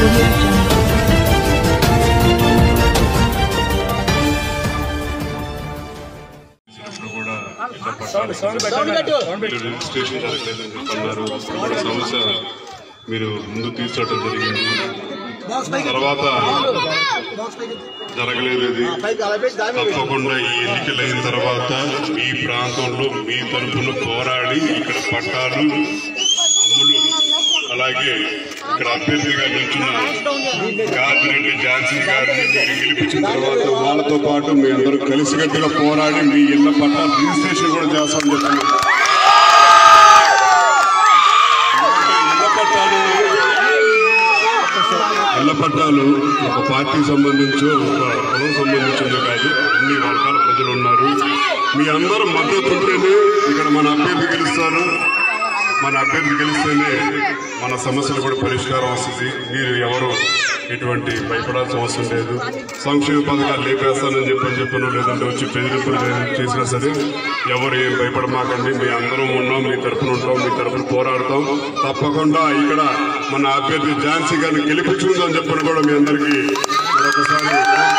audio jungle. ఇప్పుడు కూడా ఇట్లా పట్టాలి. మీరు రిజిస్ట్రేషన్ జరగలేదని చెప్పన్నారు ఒక సమస్య మీరు ముందు తీసుకోవడం జరిగింది తర్వాత జరగలేదు ఇది తప్పకుండా ఈ ఎన్నికలు అయిన తర్వాత ఈ ప్రాంతంలో మీ తరఫున పోరాడి ఇక్కడ పట్టాలు అమ్ములు అలాగే ఇక్కడ అభ్యర్థిగా నిల్చున్న గాదిరెడ్డి ఝాన్సీ గారిని మీరు గెలిపించిన తర్వాత వాళ్ళతో పాటు మీ అందరూ కలిసికట్టుగా పోరాడి మీ ఇళ్ల పట్టాలు రిజిస్ట్రేషన్ కూడా చేస్తామని చెప్పాను ఇళ్ల పట్టాలు ఇళ్ల పట్టాలు ఒక పార్టీకి సంబంధించో ఒక కులం సంబంధించిందో కాదు అన్ని వర్గాల ప్రజలు ఉన్నారు మీ అందరూ మద్దతు ఉంటేనే ఇక్కడ మన అభ్యర్థి గెలుస్తారు మన అభ్యర్థి గెలిస్తేనే మన సమస్యలు కూడా పరిష్కారం వస్తుంది మీరు ఎవరు ఎటువంటి భయపడాల్సిన అవసరం లేదు సంక్షేమ పథకాలు లేపేస్తానని చెప్పని చెప్పను లేదంటే వచ్చి బెదిరింపులు చేసినా సరే ఎవరు ఏం భయపడమాకండి మీ అందరం ఉన్నాం మీ తరఫున ఉంటాం మీ తరఫున పోరాడతాం తప్పకుండా ఇక్కడ మన అభ్యర్థి ఝాన్సీ గారిని గెలిపించుకుందాం చెప్పని కూడా మీ అందరికీ మరొకసారి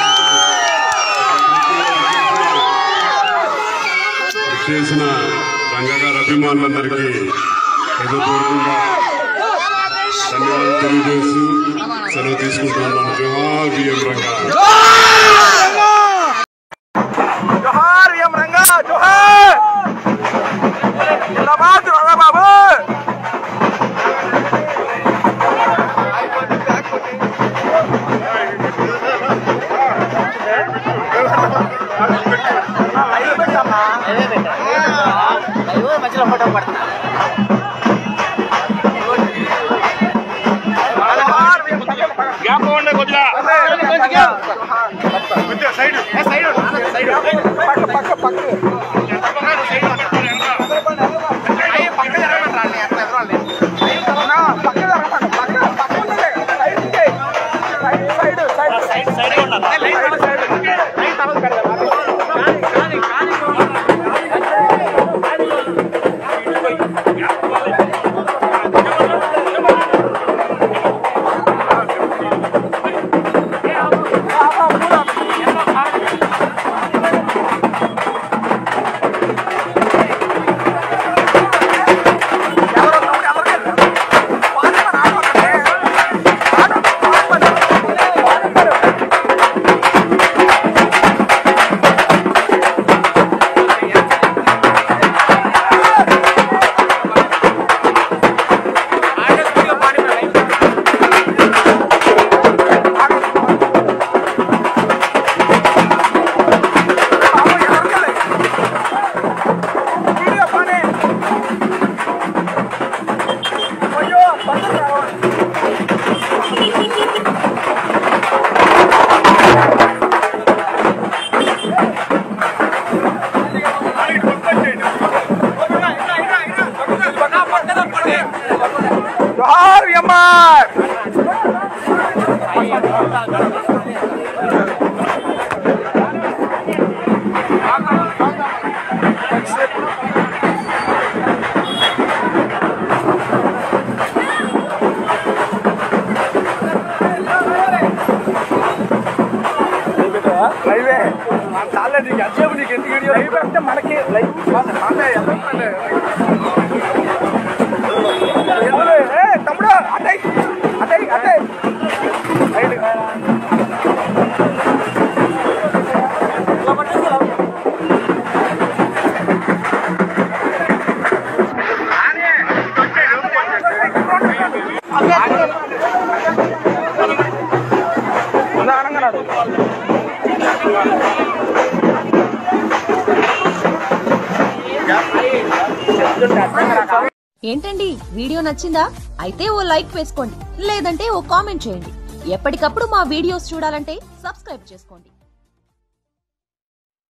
చేసిన రంగగారి అభిమానులందరికీ హృదయపూర్వకంగా ధన్యవాదాలు తెలియజేస్తూ సెలవు తీసుకుంటున్నాను జోహార్ బిఎం రంగా జోహార్ ఎం రంగా జోహార్ జిందాబాద్ రంగా బాబు మధ్యలో ఫోటో పడుతుంది గ్యాప్ ఉండే కొద్దిగా కొద్దిగా సైడ్ సైడ్ సైడ్ పక్క పక్క పక్క పక్క జరగమంటారా అట్లా ఎదురాలి పక్క జరగమంట పక్క పక్క ఉండాలి సైడ్ సైడ్ సైడ్ సైడ్ ఉండాలి సైడ్ సైడ్ లైన్ తర్వాత పెడదాం జోహార్ యమ్మార్ లైవే చాలే నీకు అసేపు నీకు ఎందుకు వీడియో లైవ్ అంటే మనకి లైవ్ అంటే ఎందులో ఏ తమ్ముడు అటై అటై అటై రైట్ అనగాడు ఏంటండి వీడియో నచ్చిందా అయితే ఓ లైక్ వేసుకోండి లేదంటే ఓ కామెంట్ చేయండి ఎప్పటికప్పుడు మా వీడియోస్ చూడాలంటే సబ్స్క్రైబ్ చేసుకోండి